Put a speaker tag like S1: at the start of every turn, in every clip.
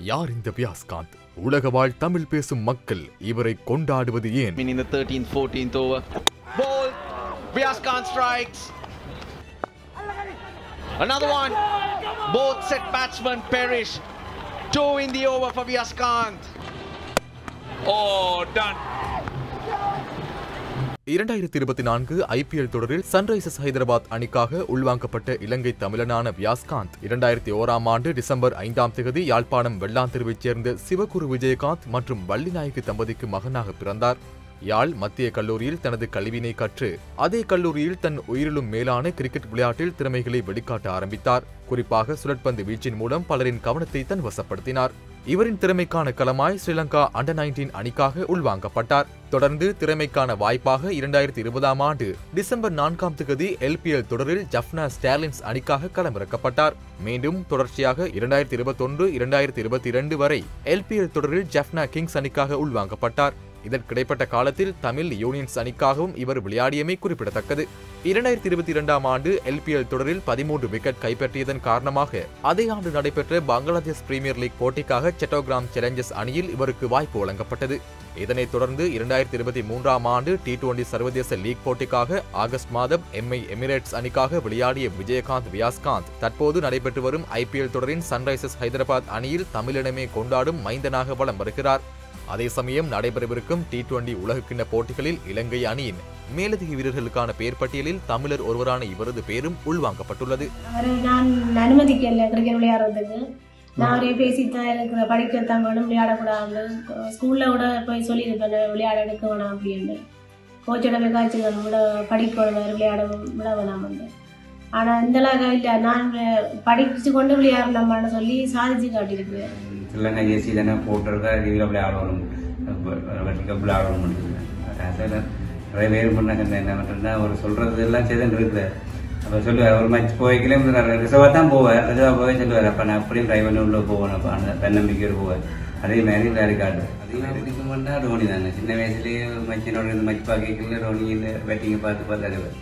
S1: யார் இந்த வியாஸ்காந்த் உலக வாழ் தமிழ் பேசும் மக்கள் இவரை கொண்டாடுவது ஏன்
S2: in the 13th, 14th over. Ball. Vyaskan strikes. Another one. Both set batsmen perish. Two in the over for Vyaskant.
S3: Oh, done.
S1: இரண்டாயிரத்தி இருபத்தி நான்கு ஐபிஎல் தொடரில் சன்ரைசர்ஸ் ஹைதராபாத் அணிக்காக உள்வாங்கப்பட்ட இலங்கை தமிழனான வியாஸ்காந்த் இரண்டாயிரத்தி ஓராம் ஆண்டு டிசம்பர் ஐந்தாம் தேதி யாழ்ப்பாணம் வெள்ளாந்தெருவைச் சேர்ந்த சிவகுரு விஜயகாந்த் மற்றும் வள்ளிநாயகி தம்பதிக்கு மகனாக பிறந்தார் யாழ் மத்திய கல்லூரியில் தனது கல்வியினை கற்று அதே கல்லூரியில் தன் உயிரிலும் மேலான கிரிக்கெட் விளையாட்டில் திறமைகளை வெளிக்காட்ட ஆரம்பித்தார் குறிப்பாக சுழற்பந்து வீச்சின் மூலம் பலரின் கவனத்தை தன் வசப்படுத்தினார் இவரின் திறமைக்கான களமாய் ஸ்ரீலங்கா அண்டர் நைன்டீன் அணிக்காக உள்வாங்கப்பட்டார் தொடர்ந்து திறமைக்கான வாய்ப்பாக இரண்டாயிரத்தி இருபதாம் ஆண்டு டிசம்பர் நான்காம் தேதி எல்பிஎல் தொடரில் ஜப்னா ஸ்டாலின்ஸ் அணிக்காக களமிறக்கப்பட்டார் மீண்டும் தொடர்ச்சியாக இரண்டாயிரத்தி இருபத்தொன்று இரண்டாயிரத்தி இருபத்தி இரண்டு வரை எல்பிஎல் தொடரில் ஜப்னா கிங்ஸ் அணிக்காக உள்வாங்கப்பட்டார் இதற்கிடைப்பட்ட காலத்தில் தமிழ் யூனியன்ஸ் அணிக்காகவும் இவர் விளையாடியமை குறிப்பிடத்தக்கது இரண்டாயிரத்தி இருபத்தி இரண்டாம் ஆண்டு எல்பிஎல் தொடரில் பதிமூன்று விக்கெட் கைப்பற்றியதன் காரணமாக அதே ஆண்டு நடைபெற்ற பங்களாதேஷ் பிரீமியர் லீக் போட்டிக்காக செட்டோகிராம் சேலஞ்சர்ஸ் அணியில் இவருக்கு வாய்ப்பு வழங்கப்பட்டது இதனைத் தொடர்ந்து இரண்டாயிரத்தி இருபத்தி மூன்றாம் ஆண்டு டி டுவெண்டி சர்வதேச லீக் போட்டிக்காக ஆகஸ்ட் மாதம் எம்ஐ எமிரேட்ஸ் அணிக்காக விளையாடிய விஜயகாந்த் வியாஸ்காந்த் தற்போது நடைபெற்று வரும் ஐபிஎல் தொடரின் சன்ரைசர்ஸ் ஹைதராபாத் அணியில் தமிழினமே கொண்டாடும் மைந்தனாக வலம் வருகிறார் அதே சமயம் நடைபெறவிருக்கும் டி டுவெண்டி உலகக்கிண்ண போட்டிகளில் இலங்கை அணியின் மேலதிக வீரர்களுக்கான பெயர் பட்டியலில் தமிழர் ஒருவரான இவரது பேரும் உள்வாங்கப்பட்டுள்ளது
S4: அவரை நான் அனுமதிக்கல கிரிக்கெட் விளையாடுறதுக்கு நான் அவரே பேசித்தான் எனக்கு படிக்கத்தான் வேணும் விளையாடக்கூடாது ஸ்கூலில் கூட போய் சொல்லியிருப்பேன் விளையாட எடுக்க வேணாம் அப்படின்னு கோச்சோட போய் காய்ச்சி விட படிக்கணும் வேறு விளையாட விட வேணாம் வந்து ஆனால் இந்த அளவுக்கு இல்லை நான் வே- படிச்சு கொண்டு விளையாடணுமான்னு சொல்லி சாதிச்சு காட்டியிருக்கிறேன்
S5: ஸ்ரீலங்கா ஜேசி தானே போட்டிருக்கா இதில் விளையாடணும் வெட்டிக்க விளையாடணும் அதில் நிறைய பேர் பண்ணாங்க என்ன பண்ணுறேன்னா அவர் சொல்கிறது எல்லாம் செய்துன்னு இருக்குது அப்போ சொல்லுவார் ஒரு மேட்ச் போய்க்கலே ரிசர்வாக தான் போவார் ரிசர்வாக போய் சொல்லுவார் அப்போ நான் அப்படியும் ட்ரை பண்ணி உள்ளே போவேன் அப்போ அந்த தன்னம்பிக்கையோடு போவார் அதே மாதிரி விளையாடிக்காட்டு அதெல்லாம் பிடிக்குமெண்டா டோனி தானே சின்ன வயசுலேயே மச்சினோட இருந்து மச் பார்க்கல டோனி இந்த பேட்டிங்கை பார்த்து பார்த்து அறிவார்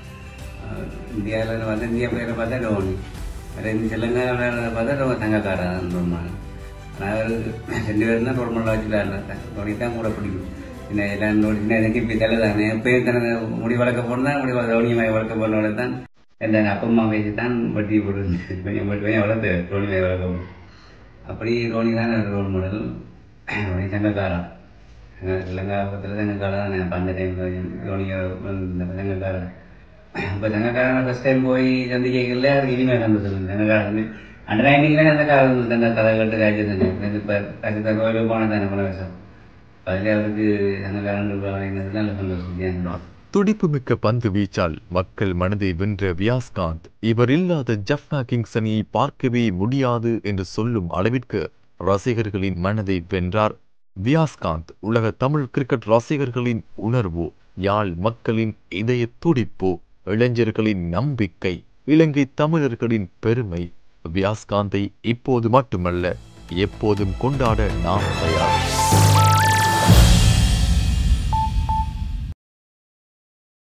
S5: இந்தியாவில் வந்து இந்தியா பேரை பார்த்தா டோனி வேறு இந்த தெலுங்கா விளையாடுறத பார்த்தா ரொம்ப தங்கக்காரன் ரொம்ப நான் ரெண்டு பேரும் தான் டோர்மெண்ட் வச்சு விளையாடுறேன் டோனி தான் கூட பிடிக்கும் சின்ன எல்லாம் டோனி சின்ன எனக்கு இப்படி தலை தானே எப்பயும் தனது முடி வளர்க்க போனா முடி வளர்க்க டோனி மாதிரி வளர்க்க போனோட தான் எந்த அப்பா அம்மா வயசு தான் வட்டி போடுறது கொஞ்சம் கொஞ்சம் கொஞ்சம் வளர்த்து டோனி மாதிரி வளர்க்க போகணும் அப்படி டோனி தான் ரோல் மாடல் டோனி தங்கக்காரன் தெலுங்கா பக்கத்தில் தங்கக்காரன் தான் அப்போ அந்த டைம் டோனி தங்கக்காரன் இப்போ தங்கக்காரன் ஃபஸ்ட் டைம் போய் சந்திக்கல அதுக்கு இனிமேல் சந்தோஷம் தங்கக்காரன் அண்டர் நைன்டீன்ல அந்த காலம் அந்த கதை கட்டு காய்ச்சி தானே இப்போ அதுக்கு கோயிலுக்கு போனது தானே போன வருஷம் அதில் அவருக்கு தங்கக்காரன் வாங்கினது நல்ல சந்தோஷம்
S1: துடிப்புமிக்க பந்து வீச்சால் மக்கள் மனதை வென்ற வியாஸ்காந்த் இவர் இல்லாத ஜப்னா கிங்ஸ் அணியை பார்க்கவே முடியாது என்று சொல்லும் அளவிற்கு ரசிகர்களின் மனதை வென்றார் வியாஸ்காந்த் உலக தமிழ் கிரிக்கெட் ரசிகர்களின் உணர்வு யாழ் மக்களின் இதய துடிப்பு இளைஞர்களின் நம்பிக்கை இலங்கை தமிழர்களின் பெருமை வியாஸ்காந்தை இப்போது மட்டுமல்ல எப்போதும் கொண்டாட நாம் தயார்